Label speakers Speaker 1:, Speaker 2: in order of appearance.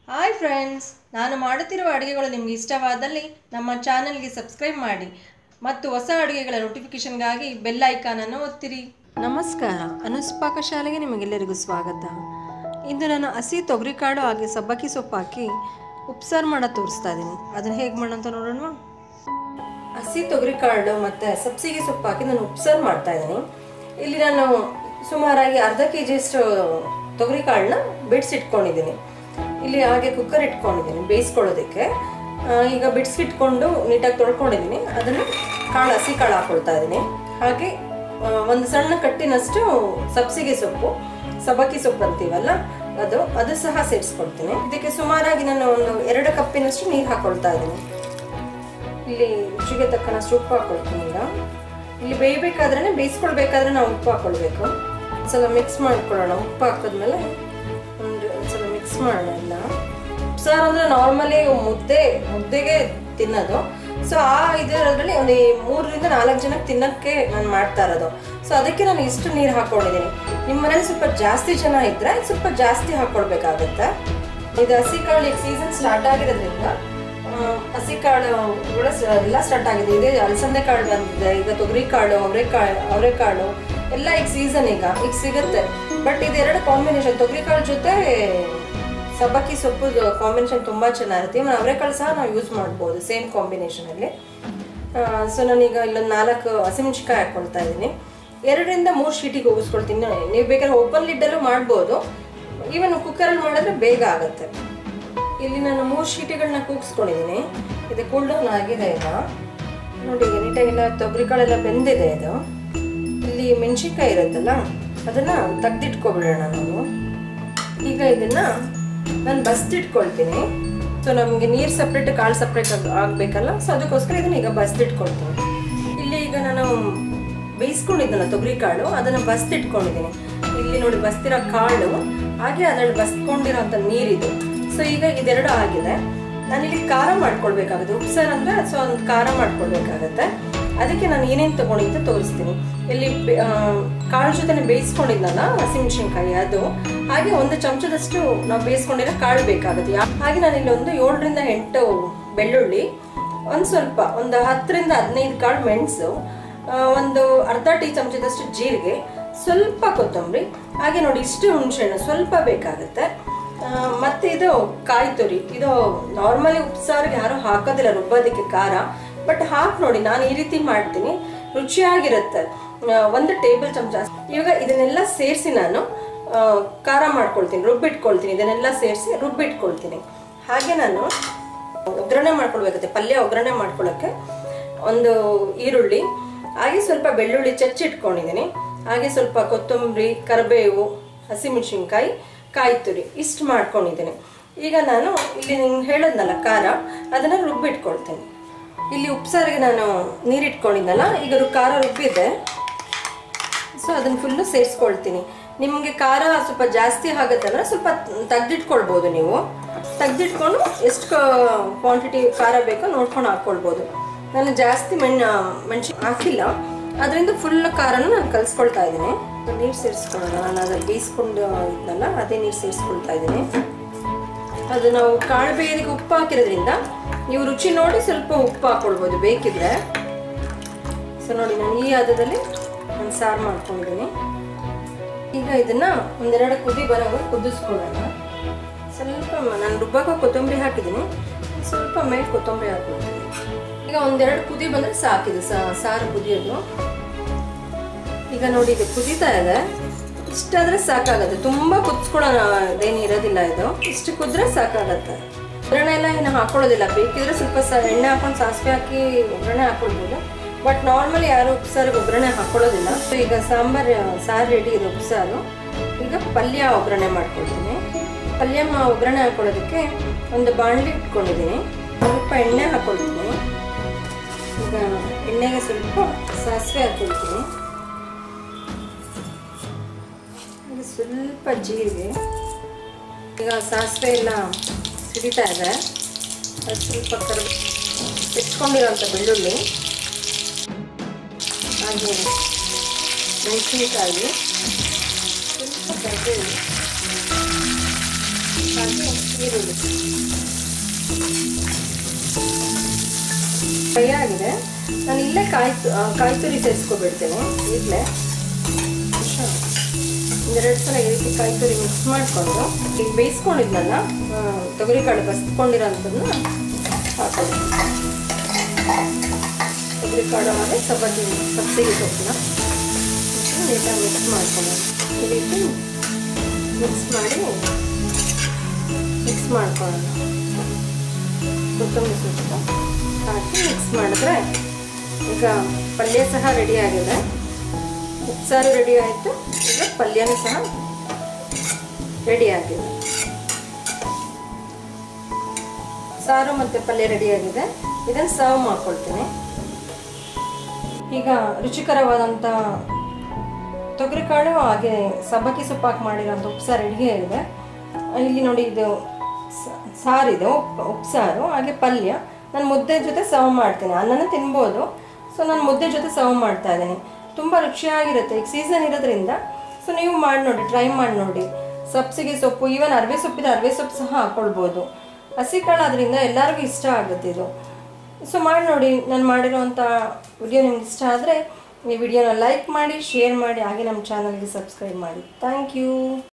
Speaker 1: hi friends ನಾನು ಮಾಡುತ್ತಿರುವ ಅಡುಗೆಗಳು ನಿಮಗೆ ಇಷ್ಟವಾದಲ್ಲಿ ನಮ್ಮ ಚಾನಲ್ಗೆ ಸಬ್ಸ್ಕ್ರೈಬ್ ಮಾಡಿ ಮತ್ತು ಹೊಸ ಅಡುಗೆಗಳ ನೋಟಿಫಿಕೇಷನ್ಗಾಗಿ ಬೆಲ್ ಐಕಾನನ್ನು ಒತ್ತಿರಿ ನಮಸ್ಕಾರ ಅನುಸ್ಪಾಕ ಶಾಲೆಗೆ ನಿಮಗೆಲ್ಲರಿಗೂ ಸ್ವಾಗತ ಇಂದು ನಾನು ಹಸಿ ತೊಗರಿಕಾಳು ಹಾಗೆ ಸಬ್ಬಕ್ಕಿ ಸೊಪ್ಪು ಹಾಕಿ ಉಪ್ಸಾರು ಮಾಡೋದು ತೋರಿಸ್ತಾ ಇದ್ದೀನಿ ಅದನ್ನು ಹೇಗೆ ಮಾಡೋಂತ ನೋಡೋಣ ಹಸಿ ತೊಗರಿಕಾಳು ಮತ್ತು ಸಬ್ಸಿಗೆ ಸೊಪ್ಪು ಹಾಕಿ ನಾನು ಉಪ್ಸಾರು ಮಾಡ್ತಾ ಇದ್ದೀನಿ ಇಲ್ಲಿ ನಾನು ಸುಮಾರಾಗಿ ಅರ್ಧ ಕೆ ಜಿಯಷ್ಟು ತೊಗರಿಕಾಳನ್ನ ಬಿಡಿಸಿಟ್ಕೊಂಡಿದ್ದೀನಿ ಇಲ್ಲಿ ಹಾಗೆ ಕುಕ್ಕರ್ ಇಟ್ಕೊಂಡಿದ್ದೀನಿ ಬೇಯಿಸ್ಕೊಳ್ಳೋದಕ್ಕೆ ಆ, ಈಗ ಬಿಡಿಸಿಟ್ಕೊಂಡು ನೀಟಾಗಿ ತೊಳ್ಕೊಂಡಿದ್ದೀನಿ ಅದನ್ನು ಕಾಳು ಹಸಿ ಕಾಳು ಹಾಕೊಳ್ತಾ ಇದ್ದೀನಿ ಹಾಗೆ ಆ, ಒಂದು ಸಣ್ಣ ಕಟ್ಟಿನಷ್ಟು ಸಬ್ಸಿಗೆ ಸೊಪ್ಪು ಸಬಕ್ಕಿ ಸೊಪ್ಪು ಅಂತೀವಲ್ಲ ಅದು ಅದು ಸಹ ಸೇರಿಸ್ಕೊಳ್ತೀನಿ ಇದಕ್ಕೆ ಸುಮಾರಾಗಿ ನಾನು ಒಂದು ಎರಡು ಕಪ್ಪಿನಷ್ಟು ನೀರು ಹಾಕೊಳ್ತಾ ಇದ್ದೀನಿ ಇಲ್ಲಿ ರುಚಿಗೆ ತಕ್ಕನಷ್ಟು ಉಪ್ಪು ಹಾಕೊಳ್ತೀನಿ ಈಗ ಇಲ್ಲಿ ಬೇಯಬೇಕಾದ್ರೆ ಬೇಯಿಸ್ಕೊಳ್ಬೇಕಾದ್ರೆ ನಾವು ಉಪ್ಪು ಹಾಕೊಳ್ಬೇಕು ಒಂದ್ಸಲ ಮಿಕ್ಸ್ ಮಾಡ್ಕೊಳ್ಳೋಣ ಉಪ್ಪು ಹಾಕಿದ್ಮೇಲೆ ಒಂದು ಒಂದ್ಸಲ ಮಿಕ್ಸ್ ಮಾಡೋಣ ಎಲ್ಲ ಉಪ್ಸಾರು ಅಂದ್ರೆ ನಾರ್ಮಲಿ ಮುದ್ದೆ ಮುದ್ದೆಗೆ ತಿನ್ನೋದು ಸೊ ಆ ಇದರಲ್ಲಿ ಒಂದು ಮೂರರಿಂದ ನಾಲ್ಕು ಜನಕ್ಕೆ ತಿನ್ನಕ್ಕೆ ನಾನು ಮಾಡ್ತಾ ಇರೋದು ಸೊ ಅದಕ್ಕೆ ನಾನು ಇಷ್ಟು ನೀರು ಹಾಕೊಂಡಿದ್ದೀನಿ ನಿಮ್ಮ ಮನೇಲಿ ಸ್ವಲ್ಪ ಜಾಸ್ತಿ ಜನ ಇದ್ರೆ ಸ್ವಲ್ಪ ಜಾಸ್ತಿ ಹಾಕೊಳ್ಬೇಕಾಗತ್ತೆ ಇದು ಹಸಿ ಕಾಳು ಈಗ ಸೀಸನ್ ಸ್ಟಾರ್ಟ್ ಆಗಿರೋದ್ರಿಂದ ಆ, ಹಸಿ ಕಾಳು ಕೂಡ ಸ- ಎಲ್ಲ ಸ್ಟಾರ್ಟ್ ಆಗಿದೆ ಇದೆ ಅಲಸಂದೆ ಕಾಳು ಬಂದಿದೆ ಈಗ ತೊಗರಿ ಕಾಳು ಅವರೆಕಾಳು ಅವರೆಕಾಳು ಎಲ್ಲ ಈಗ ಸೀಸನ್ ಈಗ ಈಗ ಸಿಗುತ್ತೆ ಬಟ್ ಇದೆರಡು ಕಾಂಬಿನೇಷನ್ ತೊಗರಿ ಕಾಳು ಜೊತೆ ಸಬ್ಬಕ್ಕಿ ಸೊಪ್ಪು ಕಾಂಬಿನೇಷನ್ ತುಂಬಾ ಚೆನ್ನಾಗಿರುತ್ತೆ ಇವನ್ ಅವರೆಕಾಳು ಸಹ ನಾವು ಯೂಸ್ ಮಾಡ್ಬೋದು ಸೇಮ್ ಕಾಂಬಿನೇಷನ್ ಅಲ್ಲಿ ಸೊ ನಾನೀಗ ಇಲ್ಲೊಂದು ನಾಲ್ಕು ಹಸಿಮೆಣಸಿಕಾಯಿ ಹಾಕೊಳ್ತಾ ಇದ್ದೀನಿ ಎರಡರಿಂದ ಮೂರು ಶೀಟಿಗೆ ಹೋಗಿಸ್ಕೊಳ್ತೀನಿ ನೀವು ಬೇಕಾದ್ರೆ ಓಪನ್ ಲಿಡ್ಡಲ್ಲೂ ಮಾಡ್ಬೋದು ಈವನ್ ಕುಕ್ಕರಲ್ಲಿ ಮಾಡಿದ್ರೆ ಬೇಗ ಆಗುತ್ತೆ ಇಲ್ಲಿ ನಾನು ಮೂರು ಶೀಟಿಗಳನ್ನ ಕೂಗಿಸ್ಕೊಂಡಿದ್ದೀನಿ ಇದು ಕೂಲ್ ಡೌನ್ ಆಗಿದೆ ಈಗ ನೋಡಿ ಈಗ ನೀಟಾಗೆಲ್ಲ ತೊಗರಿಕಾಳೆಲ್ಲ ಬೆಂದಿದೆ ಇದು ಇಲ್ಲಿ ಮೆಣಸಿನ್ಕಾಯಿ ಇರುತ್ತಲ್ಲ ಅದನ್ನ ತೆಗ್ದಿಟ್ಕೊಬಿಡೋಣ ನಾವು ಈಗ ಇದನ್ನ ನಾನು ಬಸ್ದಿಟ್ಕೊಳ್ತೀನಿ ಸೊ ನಮಗೆ ನೀರು ಸಪ್ರೇಟ್ ಕಾಳು ಸಪ್ರೇಟ್ ಆಗಬೇಕಲ್ಲ ಸೊ ಅದಕ್ಕೋಸ್ಕರ ಇದನ್ನ ಈಗ ಬಸ್ದಿಟ್ಕೊಳ್ತೀನಿ ಇಲ್ಲಿ ಈಗ ನಾನು ಬೇಯಿಸ್ಕೊಂಡಿದ್ದಲ್ಲ ತೊಗರಿ ಕಾಳು ಅದನ್ನ ಬಸ್ದಿಟ್ಕೊಂಡಿದ್ದೀನಿ ಇಲ್ಲಿ ನೋಡಿ ಬಸ್ತಿರೋ ಕಾಳು ಹಾಗೆ ಅದ್ರಲ್ಲಿ ಬಸ್ಕೊಂಡಿರೋಂಥ ನೀರಿದು ಸೊ ಈಗ ಇದೆರಡು ಆಗಿದೆ ನಾನಿಲ್ಲಿ ಖಾರ ಮಾಡ್ಕೊಳ್ಬೇಕಾಗುತ್ತೆ ಉಪ್ಸಾರು ಅಂದ್ರೆ ಸೊ ಒಂದು ಖಾರ ಮಾಡ್ಕೊಳ್ಬೇಕಾಗತ್ತೆ ಅದಕ್ಕೆ ನಾನು ಏನೇನು ತಗೊಂಡಿದ್ದೆ ತೋರಿಸ್ತೀನಿ ಇಲ್ಲಿ ಬೆ- ಆ, ಕಾಳು ಜೊತೆ ಬೇಯಿಸ್ಕೊಂಡಿದ್ನಲ್ಲ ಹಸಿಮೆಣಸಿನ್ಕಾಯಿ ಅದು ಹಾಗೆ ಒಂದು ಚಮಚದಷ್ಟು ನಾವು ಬೇಯಿಸ್ಕೊಂಡಿರೋ ಕಾಳು ಬೇಕಾಗುತ್ತೆ ಯಾ- ಹಾಗೆ ನಾನು ಇಲ್ಲಿ ಒಂದು ಏಳರಿಂದ ಎಂಟು ಬೆಳ್ಳುಳ್ಳಿ ಒಂದು ಸ್ವಲ್ಪ ಒಂದು ಹತ್ತರಿಂದ ಹದಿನೈದು ಕಾಳು ಮೆಣಸು ಆ, ಒಂದು ಅರ್ಧ ಟೀ ಚಮಚದಷ್ಟು ಜೀರಿಗೆ ಸ್ವಲ್ಪ ಕೊತ್ತಂಬರಿ ಹಾಗೆ ನೋಡಿ ಇಷ್ಟು ಹುಣಸೆಹಣ್ಣು ಸ್ವಲ್ಪ ಬೇಕಾಗುತ್ತೆ ಆ, ಮತ್ತೆ ಇದು ಕಾಯಿ ತುರಿ ಇದು ನಾರ್ಮಲಿ ಉಪ್ಸಾರಿಗೆ ಯಾರು ಹಾಕೋದಿಲ್ಲ ರುಬ್ಬೋದಕ್ಕೆ ಖಾರ ಬಟ್ ಹಾಕಿ ನೋಡಿ ನಾನು ಈ ರೀತಿ ಮಾಡ್ತೀನಿ ರುಚಿಯಾಗಿರುತ್ತೆ ಆ, ಒಂದು ಟೇಬಲ್ ಚಮಚ ಇವಾಗ ಇದನ್ನೆಲ್ಲ ಸೇರಿಸಿ ನಾನು ಆ, ಖಾರ ಮಾಡ್ಕೊಳ್ತೀನಿ ರುಬ್ಬಿಟ್ಕೊಳ್ತೀನಿ ಇದನ್ನೆಲ್ಲ ಸೇರಿಸಿ ರುಬ್ಬಿಟ್ಕೊಳ್ತೀನಿ ಹಾಗೆ ನಾನು ಒಗ್ಗರಣೆ ಮಾಡ್ಕೊಳ್ಬೇಕಾಗುತ್ತೆ ಪಲ್ಯ ಒಗ್ಗರಣೆ ಮಾಡ್ಕೊಳ್ಳೋಕ್ಕೆ ಒಂದು ಈರುಳ್ಳಿ ಹಾಗೆ ಸ್ವಲ್ಪ ಬೆಳ್ಳುಳ್ಳಿ ಚಚ್ಚಿಟ್ಕೊಂಡಿದ್ದೀನಿ ಹಾಗೆ ಸ್ವಲ್ಪ ಕೊತ್ತಂಬರಿ ಕರಿಬೇವು ಹಸಿಮೆಣಸಿನ್ಕಾಯಿ ಕಾಯಿ ತುರಿ ಇಷ್ಟು ಮಾಡ್ಕೊಂಡಿದ್ದೀನಿ ಈಗ ನಾನು ಇಲ್ಲಿ ನಿಮ್ಗೆ ಹೇಳೋದ್ನಲ್ಲ ಖಾರ ಅದನ್ನು ರುಬ್ಬಿಟ್ಕೊಳ್ತೀನಿ ಇಲ್ಲಿ ಉಪ್ಸಾರಿಗೆ ನಾನು ನೀರಿಟ್ಕೊಂಡಿದ್ದಲ್ಲ ಈಗ ರು- ಖಾರ ರುಬ್ಬಿದೆ ಸೊ ಅದನ್ನು ಫುಲ್ಲು ಸೇರಿಸ್ಕೊಳ್ತೀನಿ ನಿಮಗೆ ಖಾರ ಸ್ವಲ್ಪ ಜಾಸ್ತಿ ಆಗುತ್ತಂದ್ರೆ ಸ್ವಲ್ಪ ತೆಗ್ದಿಟ್ಕೊಳ್ಬೋದು ನೀವು ತೆಗ್ದಿಟ್ಕೊಂಡು ಎಷ್ಟು ಕ್ವಾಂಟಿಟಿ ಖಾರ ಬೇಕೋ ನೋಡ್ಕೊಂಡು ಹಾಕ್ಕೊಳ್ಬೋದು ನಾನು ಜಾಸ್ತಿ ಮೆಣ್ ಮೆಣಸಿ ಹಾಕಿಲ್ಲ ಅದರಿಂದ ಫುಲ್ ಖಾರನ ನಾನು ಕಲಿಸ್ಕೊಳ್ತಾ ಇದ್ದೀನಿ ನೀರು ಸೇರಿಸ್ಕೊಳ್ಳೋಣ ನಾನು ಅದ್ರಲ್ಲಿ ಬೇಯಿಸ್ಕೊಂಡು ಇದ್ನಲ್ಲ ಅದೇ ನೀರು ಸೇರಿಸ್ಕೊಳ್ತಾ ಇದ್ದೀನಿ ಅದು ನಾವು ಕಾಳು ಬೇಯೋದಕ್ಕೆ ಉಪ್ಪು ಹಾಕಿರೋದ್ರಿಂದ ನೀವು ರುಚಿ ನೋಡಿ ಸ್ವಲ್ಪ ಉಪ್ಪು ಹಾಕ್ಕೊಳ್ಬೋದು ಬೇಕಿದ್ರೆ ಸೊ ನೋಡಿ ನಾನು ಈ ಹದದಲ್ಲಿ ನಾನು ಸಾರು ಮಾಡ್ಕೊಂಡಿದ್ದೀನಿ ಈಗ ಇದನ್ನ ಒಂದೆರಡು ಕುದಿ ಬರೋವಾಗ ಕುದಿಸ್ಕೊಳ್ಳೋಣ ಸ್ವಲ್ಪ ಮ- ನಾನು ರುಬ್ಬಾಕ ಕೊತ್ತಂಬರಿ ಹಾಕಿದ್ದೀನಿ ಸ್ವಲ್ಪ ಮೇಲೆ ಕೊತ್ತಂಬರಿ ಹಾಕ್ಕೊಳ್ತೀನಿ ಈಗ ಒಂದೆರಡು ಕುದಿ ಬಂದರೆ ಸಾಕಿದೆ ಸಾರು ಕುದಿಯೋದು ಈಗ ನೋಡಿ ಇದು ಕುದೀತಾ ಇದೆ ಇಷ್ಟಾದ್ರೆ ಸಾಕಾಗತ್ತೆ ತುಂಬಾ ಕುದಿಸ್ಕೊಳ್ಳೋ ಇದೇನು ಇರೋದಿಲ್ಲ ಇದು ಇಷ್ಟು ಕುದ್ರೆ ಸಾಕಾಗತ್ತೆ ಒಗ್ಗರಣೆ ಎಲ್ಲ ಏನು ಹಾಕೊಳ್ಳೋದಿಲ್ಲ ಬೇಕಿದ್ರೆ ಸ್ವಲ್ಪ ಸ ಎಣ್ಣೆ ಹಾಕೊಂಡು ಸಾಸಿವೆ ಹಾಕಿ ಒಗ್ಗರಣೆ ಹಾಕೊಳ್ಬೋದು ಬಟ್ ನಾರ್ಮಲಿ ಯಾರು ಉಪ್ಸಾರಿಗೆ ಒಗ್ಗರಣೆ ಹಾಕೊಳ್ಳೋದಿಲ್ಲ So ಈಗ ಸಾಂಬಾರ್ ಸಾರು ರೆಡಿ ಇದೆ ಉಪ್ಸಾರು ಈಗ ಪಲ್ಯ ಒಗ್ಗರಣೆ ಮಾಡ್ಕೊಳ್ತೀನಿ ಪಲ್ಯ ಮ- ಒಗ್ಗರಣೆ ಹಾಕೊಳ್ಳೋದಕ್ಕೆ ಒಂದು ಬಾಣಲಿ ಇಟ್ಕೊಂಡಿದ್ದೀನಿ ಸ್ವಲ್ಪ ಎಣ್ಣೆ ಹಾಕೊಳ್ತೀನಿ ಈಗ ಎಣ್ಣೆಗೆ ಸ್ವಲ್ಪ ಸಾಸಿವೆ ಹಾಕೊಳ್ತೀನಿ ಹಾಗೆ ಸ್ವಲ್ಪ ಜೀರಿಗೆ ಈಗ ಸಾಸಿವೆ ಎಲ್ಲ ಸಿಡಿತಾ ಇದೆ ಅದು ಸ್ವಲ್ಪ ಕರ್ ಇಟ್ಕೊಂಡಿರೋಂಥ ಬೆಳ್ಳುಳ್ಳಿ ಹಾಗೆ ಮೆಣಸಿನಕಾಯಿ ಸ್ವಲ್ಪ ಕರಿಬೇವು ಹಾಗೆ ಈರುಳ್ಳಿ ಫ್ರೈ ಆಗಿದೆ ನಾನು ಇಲ್ಲೇ ಕಾಯಿ ತು- ಆ, ಕಾಯಿ ತುರಿ ಸೇರಿಸ್ಕೊಬಿಡ್ತೇನೆ ಈಗಲೇ ಒಂದೆರಡು ಸಲ ಈ ರೀತಿ ಕಾಯಿ ತುರಿ ಮಿಕ್ಸ್ ಮಾಡಿಕೊಂಡು ಈಗ ಬೇಯಿಸ್ಕೊಂಡಿದ್ನಲ್ಲ ಆ, ತೊಗರಿಕಾಳು ಬಸ್ಕೊಂಡಿರೋಂಥದ್ದನ್ನ ಹಾಕೊಳ್ಳಿ ತೊಗರಿಕಾಳು ಹಾಗೆ ಸಬ್ಬಕ್ಕಿ ಸಬ್ಸಿಗೆ ಸೊಪ್ಪನ್ನ ನೀಟಾಗಿ ಮಿಕ್ಸ್ ಮಾಡ್ಕೊಳ್ಳೋಣ ಈ ರೀತಿ ಮಿಕ್ಸ್ ಮಾಡಿ ಮಿಕ್ಸ್ ಮಾಡ್ಕೊಳ್ಳೋಣ ಕೊತ್ತಂಬರಿ ಸೊಪ್ಪು ಹಾಕಿ ಮಿಕ್ಸ್ ಮಾಡಿದ್ರೆ ಈಗ ಪಲ್ಯ ಸಹ ರೆಡಿ ಆಗಿದೆ ಉಪ್ಸಾರು ರೆಡಿ ಆಯಿತು ಈಗ ಪಲ್ಯನೂ ಸಹ ರೆಡಿ ಆಗಿದೆ ಸಾರು ಮತ್ತು ಪಲ್ಯ ರೆಡಿ ಆಗಿದೆ ಇದನ್ನು ಸರ್ವ್ ಮಾಡ್ಕೊಳ್ತೀನಿ ಈಗ ರುಚಿಕರವಾದಂಥ ತೊಗರಿಕಾಳು ಹಾಗೆ ಸಬ್ಬಕ್ಕಿ ಸೊಪ್ಪು ಹಾಕಿ ಮಾಡಿರೋಂಥ ಉಪ್ಸಾರು ರೆಡಿ ಆಗಿದೆ ಇಲ್ಲಿ ನೋಡಿ ಇದು ಸ- ಸಾರಿದೆ ಉಪ್ ಉಪ್ಸಾರು ಹಾಗೆ ಪಲ್ಯ ನಾನು ಮುದ್ದೆ ಜೊತೆ ಸರ್ವ್ ಮಾಡ್ತೀನಿ ಅನ್ನನ ತಿನ್ಬೋದು ಸೊ ನಾನು ಮುದ್ದೆ ಜೊತೆ ಸರ್ವ್ ಮಾಡ್ತಾ ಇದ್ದೀನಿ ತುಂಬ ರುಚಿಯಾಗಿರುತ್ತೆ ಈಗ ಸೀಸನ್ ಇರೋದ್ರಿಂದ ಸೊ ನೀವು ಮಾಡಿ ನೋಡಿ ಟ್ರೈ ಮಾಡಿ ನೋಡಿ ಸಬ್ಸಿಗೆ ಸೊಪ್ಪು ಈವನ್ ಅರವೆ ಸೊಪ್ಪಿದೆ ಅರವೆ ಸೊಪ್ಪು ಸಹ ಹಾಕ್ಕೊಳ್ಬೋದು ಹಸಿ ಕಾಳಾದ್ರಿಂದ ಎಲ್ಲರಿಗೂ ಇಷ್ಟ ಆಗುತ್ತೆ ಇದು ಸೊ ಮಾಡಿ ನೋಡಿ ನಾನು ಮಾಡಿರೋವಂಥ ವಿಡಿಯೋ ನಿಮ್ಗೆ ಇಷ್ಟ ಆದರೆ ಈ ವಿಡಿಯೋನ ಲೈಕ್ ಮಾಡಿ ಶೇರ್ ಮಾಡಿ ಹಾಗೆ ನಮ್ಮ ಚಾನಲ್ಗೆ ಸಬ್ಸ್ಕ್ರೈಬ್ ಮಾಡಿ ಥ್ಯಾಂಕ್ ಯು